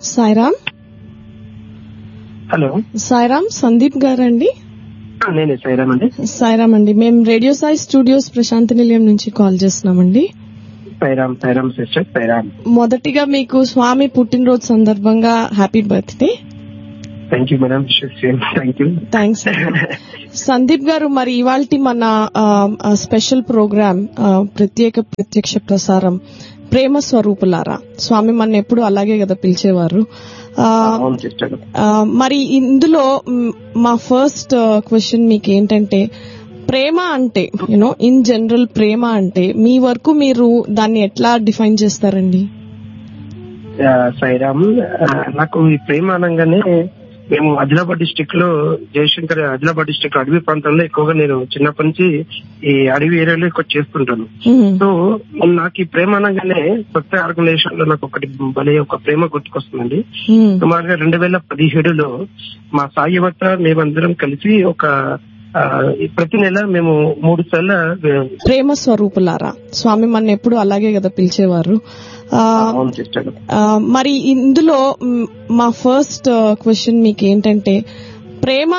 Sairam hello Sairam Sandeep గారండి ఆ, నేనే సైరామ్ అండి సాయిరామ్ అండి మేము రేడియో సాయి స్టూడియోస్ ప్రశాంతి నిలయం నుంచి కాల్ చేస్తున్నామండి సైరామ్ సైరామ్ సిస్టర్ సైరామ్ మొదటిగా మీకు స్వామి పుట్టినరోజు సందర్భంగా happy birthday thank you madam same thank you thanks Sandeep garu మరి ఇవాల్టి మన ఆ, ఆ, స్పెషల్ ప్రోగ్రామ్ ఆ, ప్రత్యేక ప్రత్యక్ష ప్రసారం ప్రేమ స్వరూపులారా స్వామి మన ఎప్పుడు అలాగే కదా పిలిచేవారు ఆ, అవును సిస్టర్ ఆ, మరి ఇందులో మ్, మా ఫస్ట్ క్వశ్చన్ మీకు ఏంటంటే ప్రేమ అంటే యూనో ఇన్ జనరల్ ప్రేమ అంటే మీ వరకు మీరు దాన్ని ఎట్లా డిఫైన్ చేస్తారండి సైరామ్ ఆ, నాకు ఈ ప్రేమ అనగానే మేము ఆదిలాబాద్ డిస్టిక్ లో జయశంకర్ ఆదిలాబాద్ డిస్టిక్ అడవి ప్రాంతంలో ఎక్కువగా నేను చిన్నప్పటి నుంచి ఈ అడవి ఏరియాలో ఎక్కువ చేస్తుంటాను మ్మ్. సో నాకు ఈ ప్రేమ అనగానే కొత్త ఆర్గనైజేషన్ లో నాకు ఒకటి భలే ఒక ప్రేమ గుర్తుకొస్తుందండి మ్మ్. సుమారుగా రెండు వేల పదిహేడులో మా సాయి యువత మేమందరం కలిసి ఒక ఆ, ప్రతి నెల మేము మూడు సార్లు ప్రేమ స్వరూపులారా స్వామి మన ఎప్పుడు అలాగే కదా పిలిచేవారు ఆ, అవును సిస్టర్ ఆ, మరి ఇందులో మ్, మా ఫస్ట్ క్వశ్చన్ మీకు ఏంటంటే ప్రేమ